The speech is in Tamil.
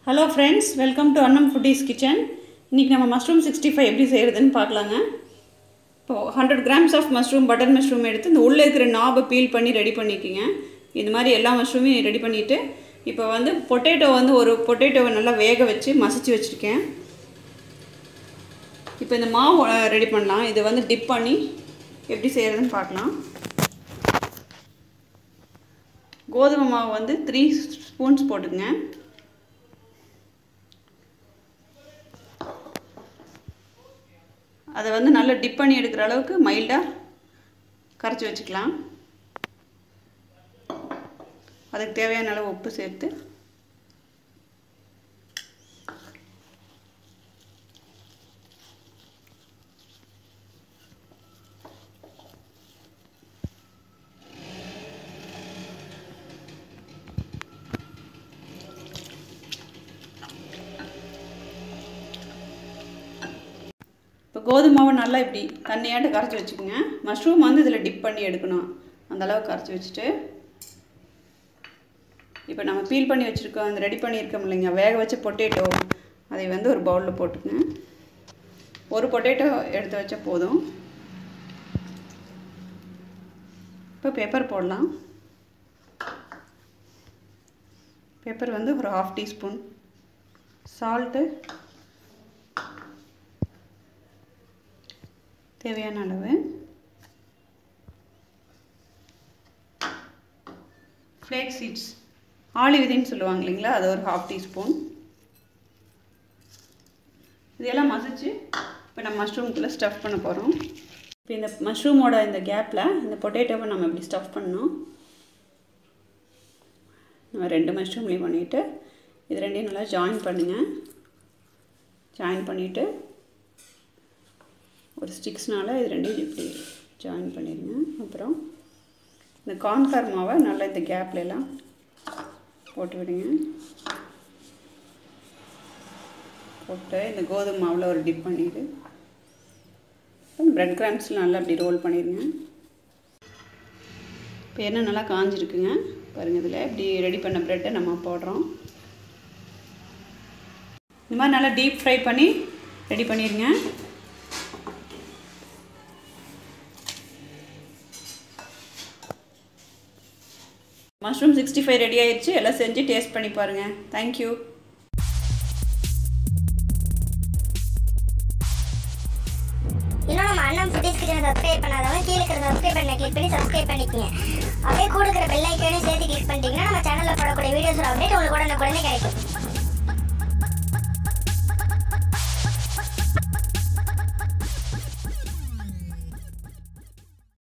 hello friends welcome to Annam foodies kitchen இன்றைக்கி நம்ம மஷ்ரூம் சிக்ஸ்டி ஃபைவ் எப்படி செய்கிறதுன்னு பார்க்கலாங்க இப்போது hundred grams of mushroom button mushroom எடுத்து இந்த உள்ளே இருக்கிற நாபை பீல் பண்ணி ரெடி பண்ணிக்கோங்க இது மாதிரி எல்லா மஷ்ரூமையும் ரெடி பண்ணிவிட்டு இப்போ வந்து பொட்டேட்டோ வந்து ஒரு பொட்டேட்டோவை நல்லா வேக வச்சு மசிச்சு வச்சுருக்கேன் இப்போ இந்த மாவு ரெடி பண்ணலாம் இதை வந்து டிப் பண்ணி எப்படி செய்கிறதுன்னு பார்க்கலாம் கோதுமை மாவு வந்து த்ரீ ஸ்பூன்ஸ் போட்டுங்க அதை வந்து நல்லா டிப் பண்ணி எடுக்கிற அளவுக்கு மைல்டாக கரைச்சி வச்சுக்கலாம் அதுக்கு தேவையான அளவு உப்பு சேர்த்து இப்போ கோதுமை மாவை நல்லா இப்படி தண்ணியாட்ட கரைச்சி வச்சுக்கோங்க மஷ்ரூம் வந்து இதில் டிப் பண்ணி எடுக்கணும் அந்த அளவுக்கு கரைச்சி வச்சுட்டு இப்போ நம்ம பீல் பண்ணி வச்சுருக்கோம் அந்த ரெடி பண்ணியிருக்கோம் இல்லைங்க வேக வச்ச பொட்டேட்டோ அதை வந்து ஒரு பவுலில் போட்டுக்கங்க ஒரு பொட்டேட்டோ எடுத்து வச்சா போதும் இப்போ பெப்பர் போடலாம் பெப்பர் வந்து ஒரு ஹாஃப் டீஸ்பூன் சால்ட்டு தேவையான அளவு ஃப்ளேக் சீட்ஸ் ஆளி விதைன்னு சொல்லுவாங்க இல்லைங்களா அது ஒரு ஹாஃப் டீஸ்பூன் இதெல்லாம் மசிச்சு இப்போ நம்ம மஷ்ரூம்குள்ளே ஸ்டஃப் பண்ண போகிறோம் இப்போ இந்த மஷ்ரூமோட இந்த கேப்பில் இந்த பொட்டேட்டோவை நம்ம இப்படி ஸ்டஃப் பண்ணோம் நம்ம ரெண்டு மஷ்ரூம்லேயும் பண்ணிவிட்டு இது ரெண்டையும் நல்லா ஜாயின் பண்ணுங்கள் ஜாயின் பண்ணிவிட்டு ஒரு ஸ்டிக்ஸ்னால் இது ரெண்டையும் இப்படி ஜாயின் பண்ணிடுங்க அப்புறம் இந்த கார்ன்ஃப்ளவர் மாவை நல்லா இந்த கேப்ல எல்லாம் போட்டு விடுங்க போட்டு இந்த கோதுமை மாவில் ஒரு டிப் பண்ணிவிட்டு ப்ரெட் கிராம்ஸில் நல்லா அப்படி ரோல் பண்ணிடுங்க இப்போ எண்ணெய் நல்லா காஞ்சிருக்குங்க பாருங்கள் இதில் இப்படி ரெடி பண்ண ப்ரெட்டை நம்ம போடுறோம் இந்த மாதிரி நல்லா டீப் ஃப்ரை பண்ணி ரெடி பண்ணிடுங்க மஷ்ரூம் சிக்ஸ்டி ஃபைவ் ரெடி ஆயிடுச்சு எல்லாம் செஞ்சு டேஸ்ட் பண்ணி பாருங்கள் தேங்க்யூ இன்னும் நம்ம அண்ணன் ஃபுட்டீஸ் கிச்சனை சப்ஸ்கிரைப் பண்ணாதவங்க கீழே இருக்கிற சப்ஸ்கிரைப் பண்ண கிளிக் பண்ணி சப்ஸ்கிரைப் பண்ணிக்கங்க அப்படியே கூட இருக்கிற பெல் ஐக்கானையும் சேர்த்து கிளிக் பண்ணிட்டீங்கன்னா நம்ம சேனலில் போடக்கூடிய வீடியோஸோட அப்டேட் உங்களுக்கு உடனே கிடைக்கும்